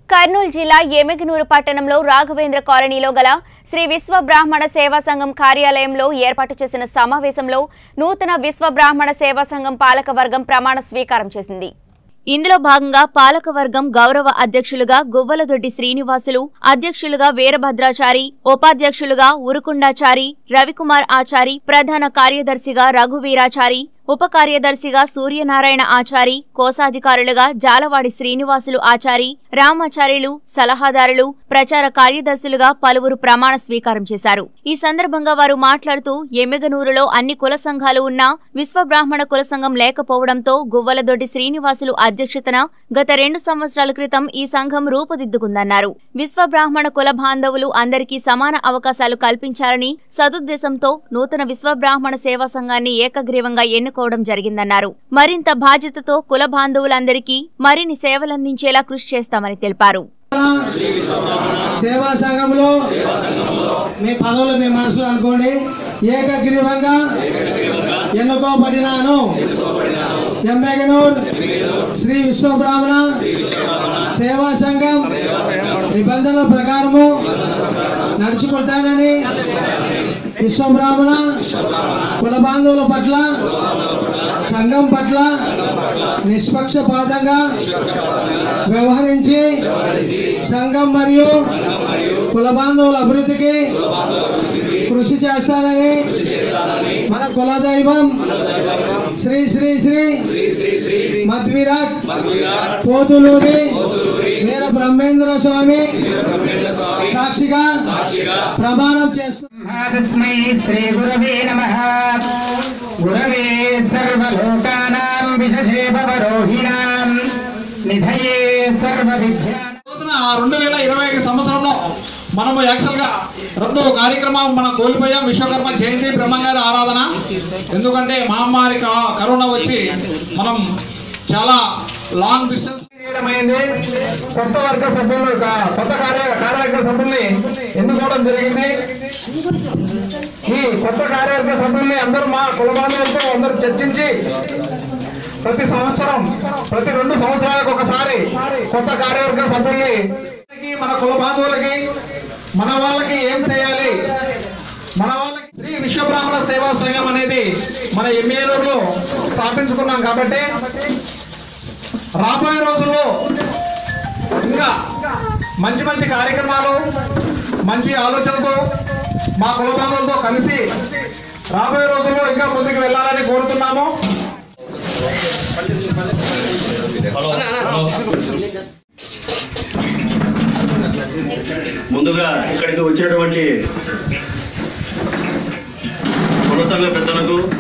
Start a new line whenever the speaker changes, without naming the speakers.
కర్నూలు జిల్లా ఎమెగనూరు పట్టణంలో రాఘవేంద్ర కాలనీలో గల శ్రీ విశ్వ బ్రాహ్మణ సేవా సంఘం కార్యాలయంలో ఏర్పాటు చేసిన సమావేశంలో నూతన విశ్వ బ్రాహ్మణ సేవా సంఘం పాలకవర్గం ప్రమాణ స్వీకారం చేసింది ఇందులో భాగంగా పాలకవర్గం గౌరవ అధ్యక్షులుగా గువ్వలదొడ్డి శ్రీనివాసులు అధ్యక్షులుగా వీరభద్రాచారి ఉపాధ్యక్షులుగా ఉరుకుండాచారి రవికుమార్ ఆచారి ప్రధాన కార్యదర్శిగా రఘువీరాచారి ఉప కార్యదర్శిగా సూర్యనారాయణ ఆచారి కోశాధికారులుగా జాలవాడి శ్రీనివాసులు ఆచారి రామాచార్యులు సలహాదారులు ప్రచార కార్యదర్శులుగా పలువురు ప్రమాణ స్వీకారం చేశారు ఈ సందర్భంగా వారు మాట్లాడుతూ ఎమ్మెగనూరులో అన్ని కుల సంఘాలు ఉన్నా విశ్వబ్రాహ్మణ కుల సంఘం లేకపోవడంతో గువ్వలదొడ్డి శ్రీనివాసులు అధ్యక్షతన గత రెండు సంవత్సరాల క్రితం ఈ సంఘం రూపుదిద్దుకుందన్నారు విశ్వబ్రాహ్మణ కుల బాంధవులు అందరికీ సమాన అవకాశాలు కల్పించాలని సదుద్దేశంతో నూతన విశ్వబ్రాహ్మణ సేవా సంఘాన్ని ఏకగ్రీవంగా ఎన్నుకోవడం జరిగిందన్నారు మరింత బాధ్యతతో కుల బాంధవులందరికీ మరిన్ని సేవలందించేలా కృషి చేస్తామని తెలిపారు
సేవా సంఘంలో మీ పదవులు మీ మనసులో అనుకోండి ఏకగ్రీవంగా ఎన్నుకోబడినాను ఎమ్మెగనూర్ శ్రీ విశ్వబ్రాహ్మణ సేవా సంఘం నిబంధనల ప్రకారము నడుచుకుంటానని విశ్వబ్రాహ్మణ కుల బాంధవుల పట్ల సంఘం పట్ల నిష్పక్షపాతంగా వ్యవహరించి సంఘం మరియు కుల బాంధవుల అభివృద్ధికి కృషి చేస్తానని మన కులదైవం శ్రీ శ్రీ శ్రీ మధ్విరాట్ పోతులూరి వీర బ్రహ్మేంద్ర స్వామి సాక్షిగా ప్రమాణం చేస్తున్నారు
తస్మై శ్రీ గురవే నమ గురవే సర్వలోకానాం విశేషే భవరోహిణాం నిధయే సర్వ విద్యానాం
రోజున రెండు వేల ఇరవై ఐదు సంవత్సరంలో మనము యాక్చువల్ గా రెండు కార్యక్రమం మనం కోల్పోయాం విశ్వకర్మ జయంతి బ్రహ్మంగారి ఆరాధన ఎందుకంటే మహమ్మారి క- కరోనా వచ్చి మనం చాలా లాంగ్ డిస్టెన్స్
అయింది కొత్త వర్గ సభ్యులు కా- కొత్త కార్య కార్యవర్గ సభ్యుల్ని ఎన్నుకోవడం జరిగింది ఈ కొత్త కార్యవర్గ సభ్యుల్ని అందరూ మా కుల బాంధవులతో అందరూ చర్చించి ప్రతి సంవత్సరం ప్రతి రెండు సంవత్సరాలకు ఒకసారి కొత్త కార్యవర్గ సభ్యుల్ని
మన కుల బాంధవులకి మన వాళ్ళకి ఏం చేయాలి మన వాళ్ళకి శ్రీ విశ్వబ్రాహ్మణ సేవా సంఘం అనేది మన ఎమ్మెల్యేలో
స్థాపించుకున్నాం కాబట్టి
రాబోయే రోజుల్లో ఇంకా మంచి మంచి కార్యక్రమాలు మంచి ఆలోచనతో మా కులబాంధులతో కలిసి రాబోయే రోజుల్లో ఇంకా ముందుకు వెళ్ళాలని కోరుతున్నాము
ముందుగా ఇక్కడికి వచ్చినటువంటి కుల సంఘ పెద్దలకు